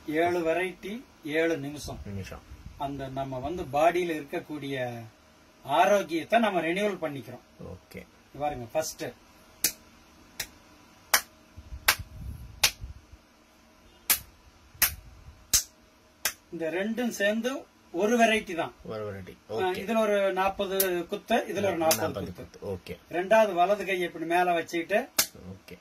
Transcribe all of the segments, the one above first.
ஏழு வெரைட்டி ஏழு நிமிஷம் நிமிஷம் அந்த நம்ம வந்து பாடியில இருக்கக்கூடிய ஆரோக்கியத்தை நம்ம ரெனியூவல் பண்ணிக்கிறோம் ஓகே இங்க பாருங்க ஃபர்ஸ்ட் இந்த ரெண்டும் சேர்ந்து ஒரு வெரைட்டி தான் ஒரு வெரைட்டி ஆ, ஓகே இதுல ஒரு நாற்பது குத்து இதுல ஒரு நாற்பது நாற்பது குத்து பத்து ஓகே ரெண்டாவது வலது கை இப்படி மேல வச்சுக்கிட்டு ஓகே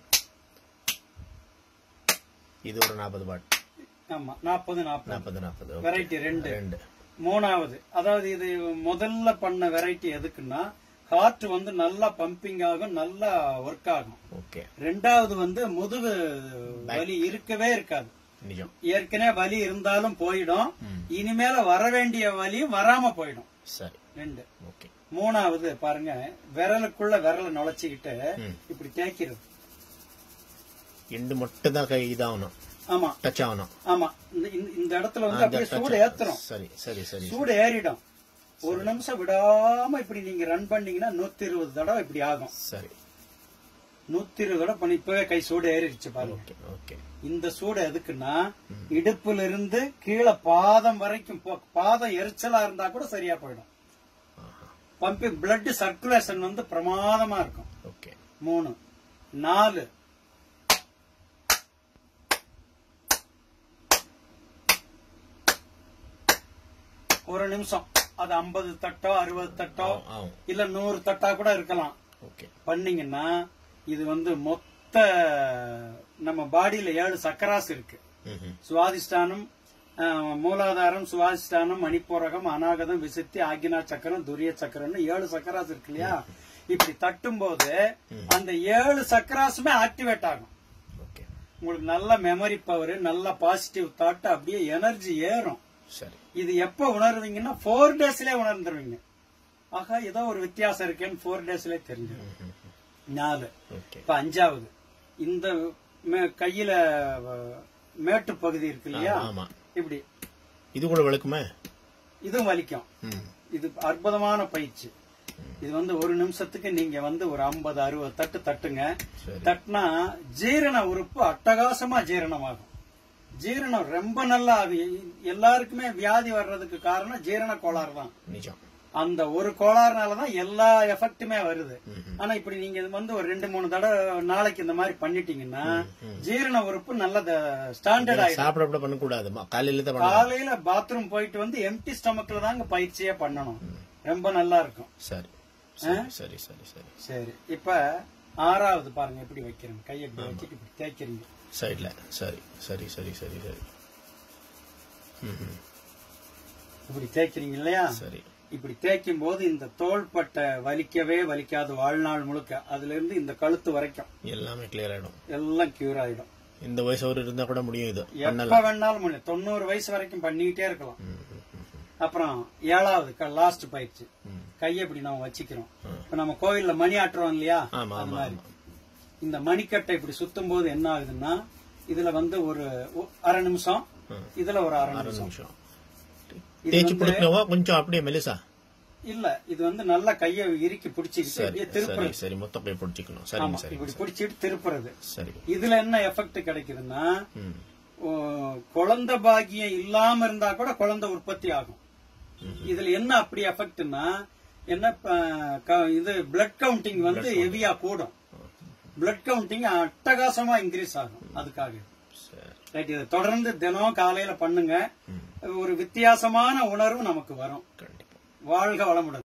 இது ஒரு நாற்பது பாட் ஆமா நாற்பது நாற்பது நாற்பது நாற்பது ஓகே வெரைட்டி ரெண்டு ரெண்டு மூணாவது அதாவது இது முதல்ல பண்ண வெரைட்டி எதுக்குன்னா ஹார்ட் வந்து நல்லா பம்பிங் ஆகும் நல்லா ஒர்க் ஆகும் ஓகே ரெண்டாவது வந்து முதுகு வலி இருக்கவே இருக்காது நிஜம் ஏற்கனவே வலி இருந்தாலும் போயிடும் ம். இனிமேல வர வேண்டிய வலியும் வராம போயிடும் சரி ரெண்டு ஓகே மூணாவது பாருங்க விரலுக்குள்ள விரலை நுழைச்சிக்கிட்டு ம். இப்படி தேய்க்கிறது எண்டு மட்டும் தான் கை இதாகணும் ஆமா டச் ஆகணும் ஆமா இந்த- இந்த- இந்த இடத்துல வந்து அப்படியே touch சூடு ஆகணும். ஏத்துறோம் சரி சரி சரி சூடு ஏறிடும் ஒரு நிமிஷம் விடாம இப்படி நீங்க ரன் பண்ணீங்கன்னா நூத்தி இருபது தடவை இப்படி ஆகும் சரி நூத்தி இருபது தடவை பண்ணி இப்பவே கை சூடு ஏறிடுச்சு பாருங்க ஓகே ஓகே இந்த சூடு எதுக்குன்னா இடுப்புல இருந்து கீழே பாதம் வரைக்கும் போ- பாதம் எரிச்சலா இருந்தா கூட சரியா போயிடும் பம்பிங் பிளட் சர்க்குலேஷன் வந்து பிரமாதமா இருக்கும் ஓகே மூணு நாலு ஒரு நிமிஷம் அது ஐம்பது தட்டோ அறுபது தட்டோ ஆகும், ஆகும் இல்ல நூறு தட்டா கூட இருக்கலாம் ஓகே பண்ணீங்கன்னா இது வந்து மொத்த நம்ம பாடியில ஏழு சக்கராஸ் இருக்கு ம்ஹும். சுவாதிஷ்டானம் அஹ், மூலாதாரம் சுவாதிஷ்டானம் மணிப்பூரகம் அநாகதம் விசுத்தி ஆகினா சக்கரம் துரிய சக்கரம்னு ஏழு சக்கராஸ் இருக்கு இல்லையா இப்படி தட்டும் போது அந்த ஏழு சக்கராசுமே ஆக்டிவேட் ஆகும் ஓகே உங்களுக்கு நல்ல மெமரி பவர் நல்ல பாசிட்டிவ் தாட் அப்படியே எனர்ஜி ஏறும் சரி இது எப்ப உணர்வீங்கன்னா ஃபோர் டேஸ்லயே உணர்ந்துருவீங்க ஆகா ஏதோ ஒரு வித்தியாசம் இருக்கேன்னு ஃபோர் டேஸ்லயே தெரிஞ்சிடும் ம்ஹும். நாலு ஓகே இப்ப அஞ்சாவது இந்த மே- கையில அஹ், மேட்டு பகுதி இருக்கு இல்லையா ஆமா இப்படி இது கூட விளக்குமே இதுவும் வலிக்கும் ம் இது அற்புதமான பயிற்சி இது வந்து ஒரு நிமிஷத்துக்கு நீங்க வந்து ஒரு ஐம்பது அறுபது தட்டு தட்டுங்க சரி தட்டுனா ஜீரண உறுப்பு அட்டகாசமா ஜீரணமாகும் ஜீரணம் ரொம்ப நல்லா அது எல்லாருக்குமே வியாதி வர்றதுக்கு காரணம் ஜீரண கோளாறு தான் நிஜம் அந்த ஒரு கோளாறுனாலதான் எல்லா எஃபெக்ட்டுமே வருது ம்ஹும். ஆனா இப்படி நீங்க இது வந்து ஒரு ரெண்டு மூணு தடவை நாளைக்கு இந்த மாதிரி பண்ணிட்டீங்கன்னா ஜீரண உறுப்பு நல்ல ஸ்டாண்டர்ட் ஆயிடும் சாப்பிட பண்ணக்கூடாது காலையில தான் பண்ணணும் காலையில பாத்ரூம் போயிட்டு வந்து எம்டி ஸ்டமக்ல தாங்க பயிற்சியே பண்ணணும் ரொம்ப நல்லா இருக்கும் சரி சரி சரி சரி சரி சரி இப்ப ஆறாவது பாருங்க எப்படி வைக்கிறேன் கையை இப்படி வச்சுட்டு இப்படி தேய்க்கிறீங்க சைட்ல சரி சரி சரி சரி சரி ம்ஹும். இப்படி தேய்க்கிறீங்க இல்லையா சரி இப்படி தேய்க்கும் போது இந்த தோள்பட்டை வலிக்கவே வலிக்காது வாழ்நாள் முழுக்க அதுல இருந்து இந்த கழுத்து வரைக்கும் எல்லாமே கிளியர் ஆயிடும் எல்லாம் கியூர் ஆயிடும் இந்த வயசு ஒரு இருந்தா கூட முடியும் இது பண்ணலாம் எப்ப வேணாலும் முடியும் தொண்ணூறு வயசு வரைக்கும் பண்ணிக்கிட்டே இருக்கலாம் ம், ம், ம், ம். அப்புறம் ஏழாவது லாஸ்ட் பயிற்சி ம். கையை இப்படி நம்ம வச்சுக்கிறோம் ம். இப்ப நம்ம கோயில்ல மணி ஆட்டுறோம் இல்லையா ஆமா அது ஆமா மாதிரி ஆமா இந்த மணிக்கட்டை இப்படி சுத்தும் போது என்ன ஆகுதுன்னா இதுல வந்து ஒரு ஒ- அரை நிமிஷம் ம். இதுல ஒரு அரை அரை நிமிஷம் நிமிஷம் இது தேய்ச்சி வந்து- பிடிக்கவா கொஞ்சம் அப்படியே மெலிசா இல்ல இது வந்து நல்லா கையை இறுக்கி பிடிச்சிக்கிட்டு சரி அப்படியே சரி திருப்புறது சரி மொத்தம் அப்படியே பிடிச்சிக்கணும் ஆமா சரிங்க சரிங்க இப்படி பிடிச்சிட்டு திருப்புறது சரி இதுல என்ன எஃபெக்ட் கிடைக்குதுன்னா ம் ஓ, குழந்தை பாக்கியம் இல்லாம இருந்தா கூட குழந்தை உற்பத்தி ஆகும் இதுல என்ன அப்படி எஃபெக்ட்னா என்ன ப- க- இது பிளட் கவுண்டிங் வந்து ஹெவியா கூடும் பிளட் கவுண்டிங் அட்டகாசமா இன்க்ரீஸ் ஆகும் அதுக்காக சரி ரைட் இதை தொடர்ந்து தினம் காலையில பண்ணுங்க ஒரு வித்தியாசமான உணர்வு நமக்கு வரும் கண்டிப்பா வாழ்க வளமுடன்